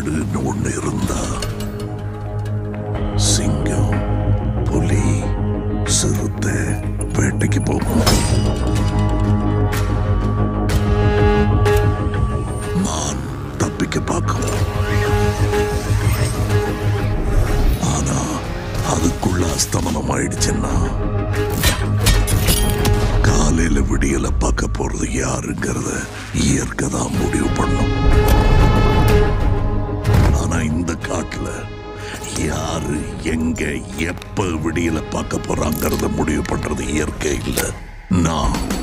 காடுன்னு ஒண்ணு இருந்தா சிங்கம் புலி சிறுத்தை வேட்டைக்கு போகும் மான் தப்பிக்க பார்க்கும் ஆனா அதுக்குள்ள அஸ்தமனம் ஆயிடுச்சுன்னா காலையில விடியல பார்க்க போறது யாருங்கிறத இயற்கை தான் முடிவு பண்ணும் ஆனா இந்த காட்டுல யாரு எங்க எப்ப விடியல பார்க்க போறாங்கிறத முடிவு பண்றது இயற்கை இல்ல நான்